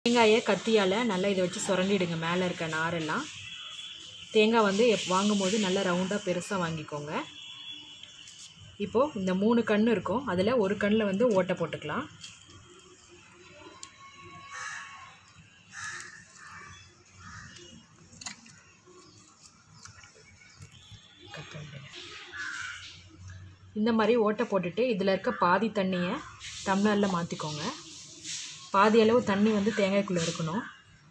தேங்காயை கத்தியால் நல்லா இதை வச்சு சுரண்டிடுங்க மேலே இருக்க நாரெல்லாம் தேங்காய் வந்து எப் வாங்கும்போது நல்லா ரவுண்டாக பெருசாக வாங்கிக்கோங்க இப்போது இந்த மூணு கண் இருக்கும் அதில் ஒரு கண்ணில் வந்து ஓட்டை போட்டுக்கலாம் இந்த மாதிரி ஓட்டை போட்டுட்டு இதில் இருக்க பாதி தண்ணியை டம்ளரில் மாற்றிக்கோங்க பாதி அளவு தண்ணி வந்து தேங்காய்க்குள்ளே இருக்கணும்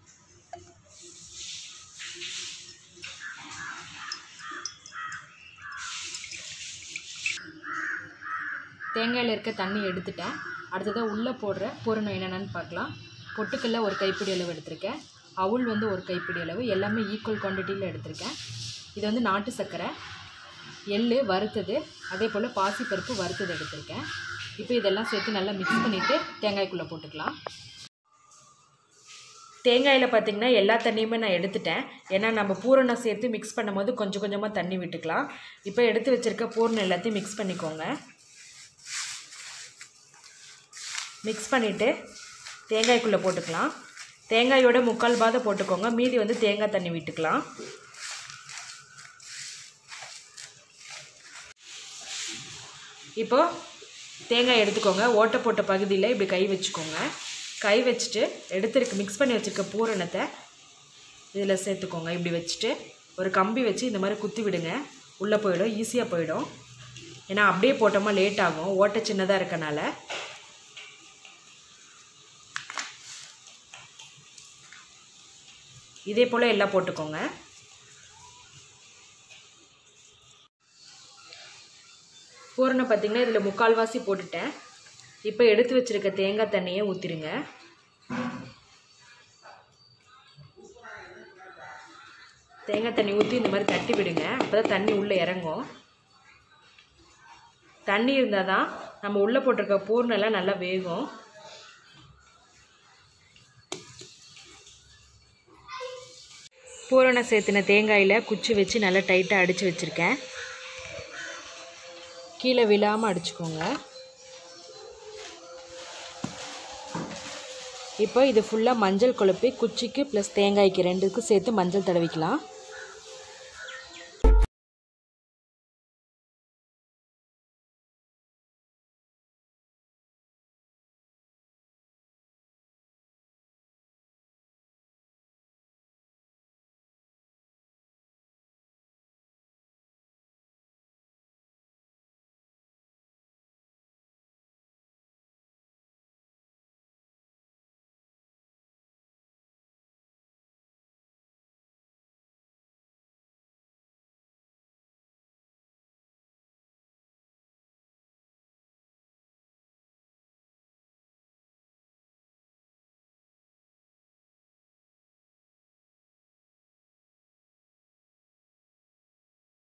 தேங்காயில் இருக்க தண்ணி எடுத்துட்டேன் அடுத்ததாக உள்ளே போடுற பூரணம் என்னென்னு பார்க்கலாம் பொட்டுக்கல்ல ஒரு கைப்பிடி அளவு எடுத்திருக்கேன் அவுள் வந்து ஒரு கைப்பிடி அளவு எல்லாமே ஈக்குவல் குவான்டிட்டியில் எடுத்திருக்கேன் இது வந்து நாட்டு சர்க்கரை எள்ளு வறுத்தது அதே போல் பாசிப்பருப்பு வறுத்தது எடுத்திருக்கேன் இப்போ இதெல்லாம் சேர்த்து நல்லா மிக்ஸ் பண்ணிவிட்டு தேங்காய்க்குள்ளே போட்டுக்கலாம் தேங்காயில் பார்த்திங்கன்னா எல்லா தண்ணியுமே நான் எடுத்துட்டேன் ஏன்னா நம்ம பூரணம் சேர்த்து மிக்ஸ் பண்ணும்போது கொஞ்சம் கொஞ்சமாக தண்ணி விட்டுக்கலாம் இப்போ எடுத்து வச்சுருக்க பூரணம் எல்லாத்தையும் மிக்ஸ் பண்ணிக்கோங்க மிக்ஸ் பண்ணிவிட்டு தேங்காய்க்குள்ளே போட்டுக்கலாம் தேங்காயோட முக்கால் பாதை போட்டுக்கோங்க மீதி வந்து தேங்காய் தண்ணி விட்டுக்கலாம் இப்போ தேங்காய் எடுத்துக்கோங்க ஓட்டை போட்ட பகுதியில் இப்படி கை வச்சுக்கோங்க கை வச்சுட்டு எடுத்துருக்கு மிக்ஸ் பண்ணி வச்சுருக்க பூரணத்தை இதில் சேர்த்துக்கோங்க இப்படி வச்சுட்டு ஒரு கம்பி வச்சு இந்த மாதிரி குத்தி விடுங்க உள்ளே போயிடும் ஈஸியாக போயிடும் ஏன்னா அப்படியே போட்டோமா லேட் ஆகும் ஓட்டை சின்னதாக இருக்கனால இதே போல் எல்லாம் போட்டுக்கோங்க பூரணம் பார்த்திங்கன்னா இதில் முக்கால்வாசி போட்டுட்டேன் இப்போ எடுத்து வச்சுருக்க தேங்காய் தண்ணியை ஊற்றிடுங்க தேங்காய் தண்ணி ஊற்றி இந்த மாதிரி தட்டி விடுங்க அப்போ தான் தண்ணி உள்ளே இறங்கும் தண்ணி இருந்தால் தான் நம்ம உள்ளே போட்டிருக்க பூர்ணெல்லாம் நல்லா வேகும் பூரணம் சேர்த்துன தேங்காயில் குச்சி வச்சு நல்லா டைட்டாக அடித்து வச்சுருக்கேன் கீழே விழாமல் அடிச்சுக்கோங்க இப்போ இது ஃபுல்லாக மஞ்சள் குழப்பி குச்சிக்கு ப்ளஸ் தேங்காய்க்கு ரெண்டுக்கும் சேர்த்து மஞ்சள் தடவிக்கலாம்